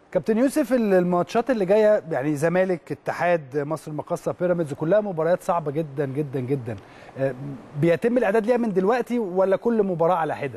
كابتن يوسف الماتشات اللي جايه يعني زمالك اتحاد مصر المقاصه بيراميدز كلها مباريات صعبه جدا جدا جدا بيتم الاعداد ليها من دلوقتي ولا كل مباراه على حده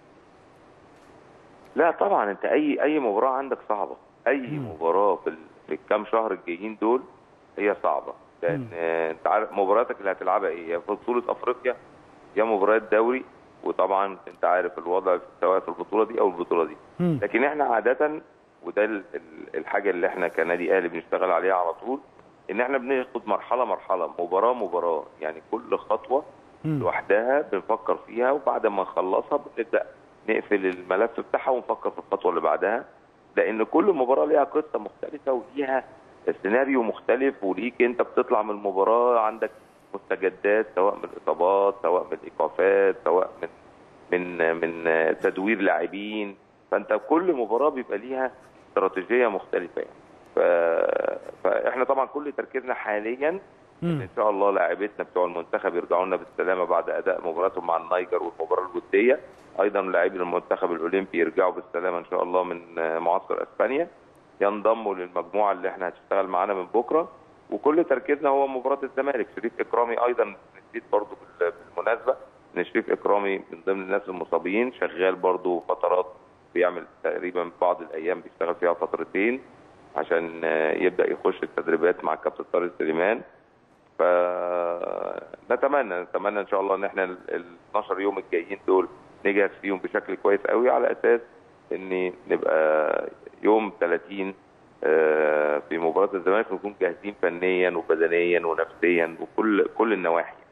لا طبعا انت اي اي مباراه عندك صعبه اي م. مباراه في, في الكام شهر الجايين دول هي صعبه لان انت عارف مباراتك اللي هتلعبها ايه يا في بطوله افريقيا يا مباريات دوري وطبعا انت عارف الوضع سواء في البطوله دي او البطوله دي م. لكن احنا عاده وده الحاجه اللي احنا كنادي اهلي بنشتغل عليها على طول ان احنا بناخد مرحله مرحله مباراه مباراه يعني كل خطوه م. لوحدها بنفكر فيها وبعد ما نخلصها بنبدا نقفل الملف بتاعها ونفكر في الخطوه اللي بعدها لان كل مباراه ليها قصه مختلفه وليها سيناريو مختلف وليك انت بتطلع من المباراه عندك مستجدات سواء من الاصابات سواء من الايقافات سواء من من من تدوير لاعبين فانت كل مباراه بيبقى ليها استراتيجيه مختلفه يعني ف... فاحنا طبعا كل تركيزنا حاليا ان, ان شاء الله لاعبتنا بتوع المنتخب يرجعوا لنا بالسلامه بعد اداء مباراتهم مع النيجر والمباراه الوديه ايضا لاعبي المنتخب الاولمبي يرجعوا بالسلامه ان شاء الله من معسكر اسبانيا ينضموا للمجموعه اللي احنا هتشتغل معانا من بكره وكل تركيزنا هو مباراه الزمالك شريف اكرامي ايضا نسيت برضو بالمناسبه ان شريف اكرامي من ضمن الناس المصابين شغال برضو فترات بيعمل تقريبا بعض الايام بيشتغل فيها فترتين عشان يبدا يخش التدريبات مع الكابتن طارق سليمان فنتمنى نتمنى ان شاء الله ان احنا ال 12 يوم الجايين دول نجهز فيهم بشكل كويس قوي على اساس ان نبقى يوم 30 في مباراه الزمالك نكون جاهزين فنيا وبدنيا ونفسيا وكل كل النواحي